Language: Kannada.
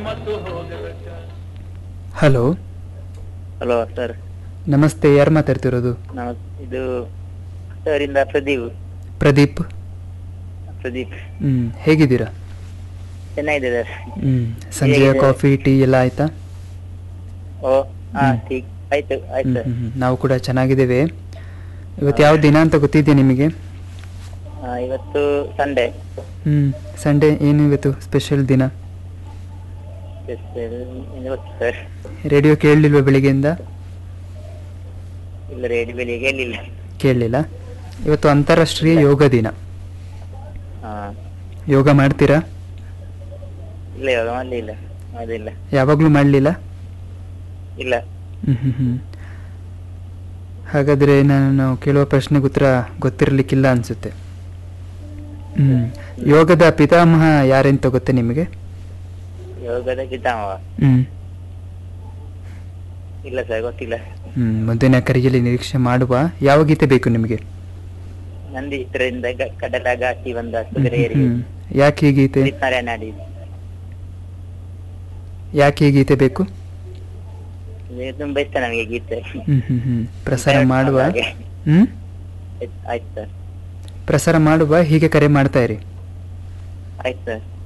ಹಲೋ ಹಲೋ ಸರ್ ನಮಸ್ತೆ ಯಾರು ಮಾತಾಡ್ತಿರೋದು ನಾವು ಇದು ಸರ್ ಇಂದ ಪ್ರದೀಪ್ ಪ್ರದೀಪ್ ಪ್ರದೀಪ್ ಹ್ಮ್ ಹೇಗಿದ್ದೀರಾ ಚೆನ್ನಾಗಿದೆ ಸರ್ ಹ್ಮ್ ಸಂಜೆಯ ಹೇಗಿದೆ? ಕಾಫಿ ಟೀ ಎಲ್ಲ ಆಯ್ತಾ ಓ ಹಾ ಹ್ಮ್. ಟೀಕ್ ಆಯ್ತು ಆಯ್ತು ಹ್ಮ್, ಸರ್ ಹ್ಮ್, ಹ್ಮ್. ನಾವು ಕೂಡ ಚೆನ್ನಾಗಿದ್ದೇವೆ ಇವತ್ತು ಯಾವ ದಿನ ಅಂತ ಗೊತ್ತಿದೆಯಾ ನಿಮಗೆ ಆ, ಇವತ್ತು ಸಂಡೇ ಹ್ಮ್ ಸಂಡೇ ಏನು ಇವತ್ತು ಸ್ಪೆಷಲ್ ದಿನ ಇವತ್ತು ಸರ್ ರೇಡಿಯೋ ಕೇಳಲಿಲ್ವಾ ಬೆಳಿಗ್ಗೆಯಿಂದ ಇಲ್ಲ ರೇಡಿ ಬೆಳಿಗ್ಗೆ ಹೇಳಿಲ್ಲ ಕೇಳಲಿಲ್ಲ ಇವತ್ತು ಅಂತಾರಾಷ್ಟ್ರೀಯ ಯೋಗ ದಿನ ಹಾ ಯೋಗ ಮಾಡ್ತೀರಾ ಇಲ್ಲ ಇವಾಗ ಮಾಡಲಿಲ್ಲ ಅದಿಲ್ಲ ಯಾವಾಗಲೂ ಮಾಡಲಿಲ್ಲ ಇಲ್ಲ ಹ್ಮ್ ಹ್ಮ್ ಹ್ಮ್ ಹಾಗಾದ್ರೆ ನಾನು ಕೇಳುವ ಪ್ರಶ್ನೆಗೆ ಉತ್ತರ ಗೊತ್ತಿರಲಿಕ್ಕಿಲ್ಲ ಅನ್ಸುತ್ತೆ ಹ್ಮ್ ಯೋಗದ ಪಿತಾಮಹ ಯಾರೆಂತ ಗೊತ್ತೇ ನಿಮಗೆ ಯೋಗದ ಪಿತಾಮಹ ಹ್ಮ್ ಇಲ್ಲ ಸರ್ ಗೊತ್ತಿಲ್ಲ ಹ್ಮ್ ಮುಂದಿನ ಕರೆಯಲ್ಲಿ ನಿರೀಕ್ಷೆ ಮಾಡುವ ಯಾವ ಗೀತೆ ಬೇಕು ನಿಮಗೆ ನಂದಿ ಚಿತ್ರದಿಂದ ಗ- ಕಡಲ ಘಾಟಿ ಬಂದ ಕುದುರೆ ಏರಿ ಹ್ಮ್ ಯಾಕೆ ಈ ಗೀತೆ ನಾರಾಯಣ ಹಾಡಿ ಯಾಕೆ ಈ ಗೀತೆ ಬೇಕು ಇದು ತುಂಬಾ ಇಷ್ಟ ನಮಗೆ ಗೀತೆ ಹ್ಮ್ ಹ್ಮ್ ಹ್ಮ್ ಪ್ರಸಾರ ಮಾಡುವ ಹಾಗೆ. ಹ್ಮ್ ಆಯ್ತು ಆಯ್ತು ಸರ್ ಪ್ರಸಾರ ಮಾಡುವ ಹೀಗೆ ಕರೆ ಮಾಡ್ತಾ ಇರಿ ಆಯ್ತು ಸರ್